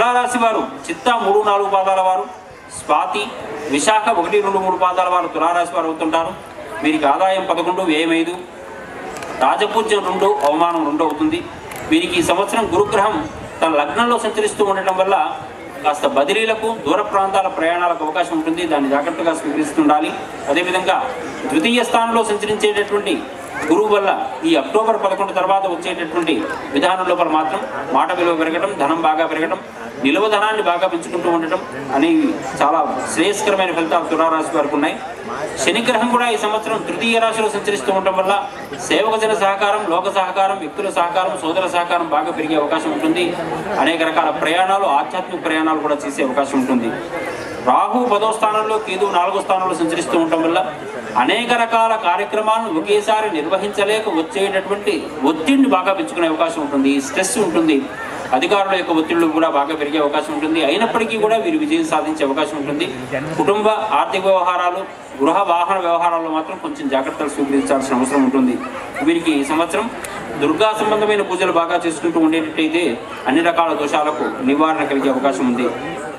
తులారాశి వారు చిత్తా మూడు నాలుగు పాదాల వారు స్వాతి విశాఖ ఒకటి రెండు మూడు పాదాల వారు తులారాశి వారు అవుతుంటారు వీరికి ఆదాయం పదకొండు వ్యయం ఐదు రాజపూజ్యం రెండు అవమానం రెండు అవుతుంది వీరికి ఈ సంవత్సరం గురుగ్రహం తన లగ్నంలో సంచరిస్తూ ఉండటం వల్ల కాస్త బదిలీలకు దూర ప్రాంతాల ప్రయాణాలకు అవకాశం ఉంటుంది దాన్ని జాగ్రత్తగా స్వీకరిస్తుండాలి అదేవిధంగా ద్వితీయ స్థానంలో సంచరించేటటువంటి గురువు వల్ల ఈ అక్టోబర్ పదకొండు తర్వాత వచ్చేటటువంటి విధానం లోపల మాత్రం మాట విలువ పెరగడం ధనం బాగా పెరగడం నిలువ ధనాన్ని బాగా పెంచుకుంటూ ఉండటం అనేవి చాలా శ్రేయస్కరమైన ఫలితాలు తులారాశి వారికి ఉన్నాయి శనిగ్రహం కూడా ఈ సంవత్సరం తృతీయ రాశిలో సంచరిస్తూ ఉండటం వల్ల సేవక జన సహకారం లోక సహకారం వ్యక్తుల సహకారం సోదర సహకారం బాగా పెరిగే అవకాశం ఉంటుంది అనేక రకాల ప్రయాణాలు ఆధ్యాత్మిక ప్రయాణాలు కూడా చేసే అవకాశం ఉంటుంది రాహు పదో స్థానంలో కేతు నాలుగో స్థానంలో సంచరిస్తూ ఉండటం వల్ల అనేక రకాల కార్యక్రమాలను ఒకేసారి నిర్వహించలేక వచ్చేటటువంటి ఒత్తిడిని బాగా పెంచుకునే అవకాశం ఉంటుంది స్ట్రెస్ ఉంటుంది అధికారుల యొక్క ఒత్తిళ్లు కూడా బాగా పెరిగే అవకాశం ఉంటుంది అయినప్పటికీ కూడా వీరు విజయం సాధించే అవకాశం ఉంటుంది కుటుంబ ఆర్థిక వ్యవహారాలు గృహ వాహన వ్యవహారాల్లో మాత్రం కొంచెం జాగ్రత్తలు స్వీకరించాల్సిన అవసరం ఉంటుంది వీరికి ఈ సంవత్సరం దుర్గా సంబంధమైన పూజలు బాగా చేసుకుంటూ ఉండేటట్టయితే అన్ని రకాల దోషాలకు నివారణ కలిగే అవకాశం ఉంది